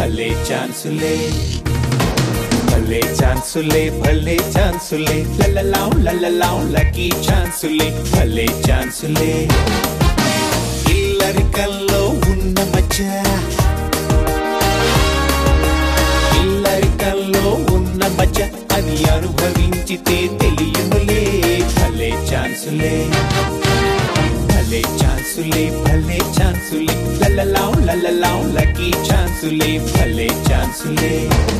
భలే ఛాన్సులే భలే ఛాన్సులే భలే ఛాన్సులే లల్లలాం లల్లలాం లక్కీ ఛాన్సులే భలే ఛాన్సులే ఇల్లరికల్లో ఉన్న మచ్చ ఇల్లరికల్లో ఉన్న మచ్చ అది అనుభవించితే తెలియనులే భలే ఛాన్సులే భలే ఛాన్సులే భలే ఛాన్సులే లల్లలాం లల్లలాం లక్కీ ఛాన్సులే భలే ఛాన్సులే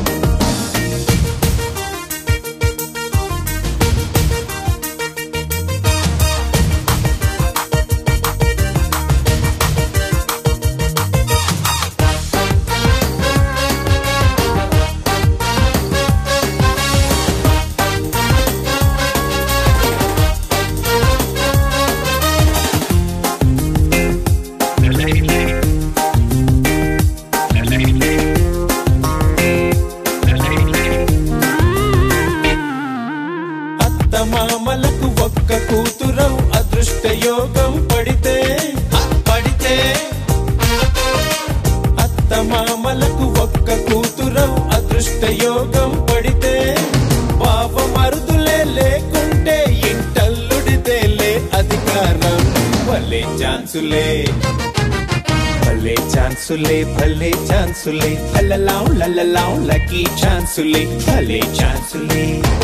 అత్త మామలకు ఒక్క కూతురం అదృష్ట యోగం పడితే పడితే అత్త మామలకు ఒక్క కూతురం అదృష్ట యోగం పడితే పాప మరుదులే లేకుంటే ఇంటల్లుడితేలే అధికారం భలే ఛాన్సులే భలే ఛాన్సులే భలే ఛాన్సులే లల్లలాం లల్లలాం లక్కీ ఛాన్సులే భలే ఛాన్సులే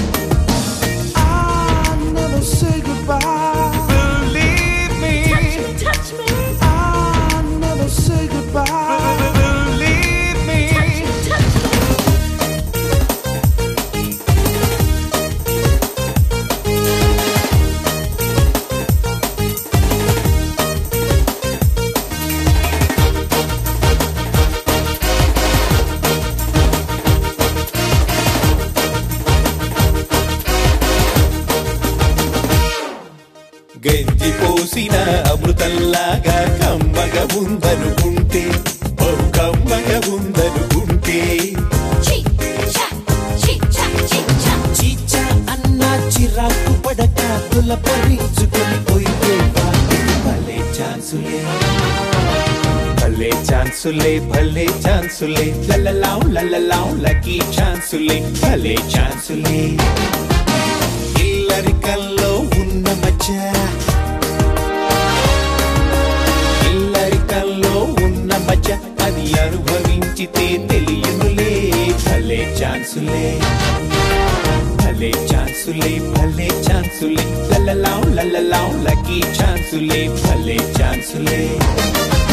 I never say goodbye. Believe me. Touch me, I never say goodbye. Believe me. touch me. గంజి పోసిన అమృతంలాగా కమ్మగా ఉందనుకుంటే బహు కమ్మగా ఉందనుకుంటే Cheek, chat, cheek, chat, cheek, chat. చీచా అన్న చిరాకు పడక తులపరించుకొని పోయితే వాటికి భలే ఛాన్సులే భలే ఛాన్సులే భలే ఛాన్సులే లల్లలాం లల్లలాం లక్కీ ఛాన్సులే భలే ఛాన్సులే ఇల్లరికల్లో ఉన్న మచ్చ ఇల్లరికల్లో ఉన్న మచ్చ అది అనుభవించితే తెలియనులే భలే ఛాన్సులే భలే ఛాన్సులే భలే ఛాన్సులే లల్లలాం లల్లలాం లక్కీ ఛాన్సులే భలే ఛాన్సులే